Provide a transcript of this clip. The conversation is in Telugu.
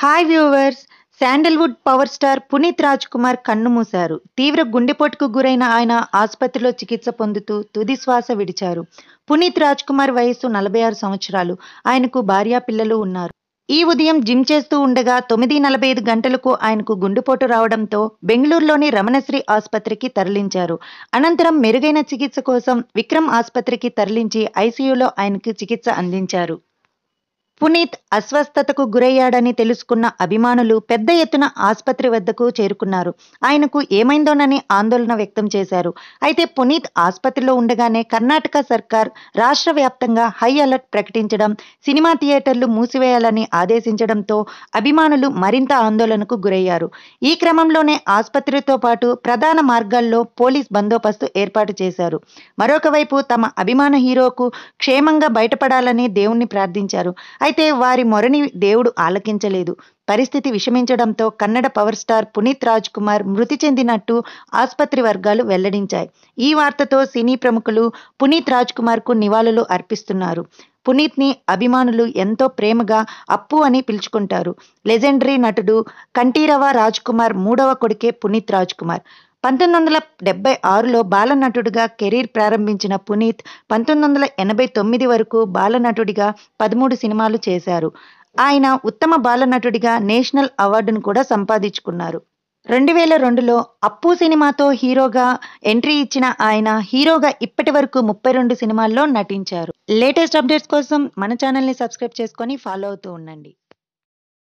hi viewers Sandalwood power star Puneeth Raj Kumar కన్నుమూశారు తీవ్ర గుండెపోటుకు గురైన ఆయన ఆసుపత్రిలో చికిత్స పొందుతూ తుది శ్వాస విడిచారు పునీత్ రాజ్ కుమార్ వయస్సు నలభై ఆరు సంవత్సరాలు ఆయనకు భార్యా పిల్లలు ఉన్నారు ఈ ఉదయం జిమ్ చేస్తూ ఉండగా తొమ్మిది నలభై ఐదు గంటలకు ఆయనకు గుండెపోటు రావడంతో బెంగళూరులోని రమణశ్రీ ఆసుపత్రికి తరలించారు అనంతరం మెరుగైన చికిత్స కోసం విక్రమ్ ఆసుపత్రికి తరలించి ఐసీయూలో ఆయనకు చికిత్స అందించారు పునీత్ అస్వస్థతకు గురయ్యాడని తెలుసుకున్న అభిమానులు పెద్ద ఎత్తున ఆసుపత్రి వద్దకు చేరుకున్నారు ఆయనకు ఏమైందోనని ఆందోళన వ్యక్తం చేశారు అయితే పునీత్ ఆసుపత్రిలో ఉండగానే కర్ణాటక సర్కార్ రాష్ట్ర వ్యాప్తంగా హై అలర్ట్ ప్రకటించడం సినిమా థియేటర్లు మూసివేయాలని ఆదేశించడంతో అభిమానులు మరింత ఆందోళనకు గురయ్యారు ఈ క్రమంలోనే ఆసుపత్రితో పాటు ప్రధాన మార్గాల్లో పోలీస్ బందోబస్తు ఏర్పాటు చేశారు మరొక వైపు తమ అభిమాన హీరోకు క్షేమంగా బయటపడాలని దేవుణ్ణి ప్రార్థించారు అయితే వారి మొరని దేవుడు ఆలకించలేదు పరిస్థితి విషమించడంతో కన్నడ పవర్ స్టార్ పునీత్ రాజ్ కుమార్ మృతి చెందినట్టు ఆసుపత్రి వర్గాలు వెల్లడించాయి ఈ వార్తతో సినీ ప్రముఖులు పునీత్ రాజ్ కుమార్కు నివాళులు అర్పిస్తున్నారు పునీత్ని అభిమానులు ఎంతో ప్రేమగా అప్పు అని పిలుచుకుంటారు లెజెండరీ నటుడు కంఠీరవ రాజ్ కుమార్ మూడవ కొడుకే పునీత్ రాజ్ కుమార్ పంతొమ్మిది వందల డెబ్బై ఆరులో బాలనటుడిగా కెరీర్ ప్రారంభించిన పునీత్ పంతొమ్మిది వందల ఎనభై తొమ్మిది వరకు బాలనటుడిగా పదమూడు సినిమాలు చేశారు ఆయన ఉత్తమ బాలనటుడిగా నేషనల్ అవార్డును కూడా సంపాదించుకున్నారు రెండు వేల రెండులో అప్పు సినిమాతో హీరోగా ఎంట్రీ ఇచ్చిన ఆయన హీరోగా ఇప్పటి వరకు ముప్పై రెండు సినిమాల్లో నటించారు లేటెస్ట్ అప్డేట్స్ కోసం మన ఛానల్ని సబ్స్క్రైబ్ చేసుకొని ఫాలో అవుతూ ఉండండి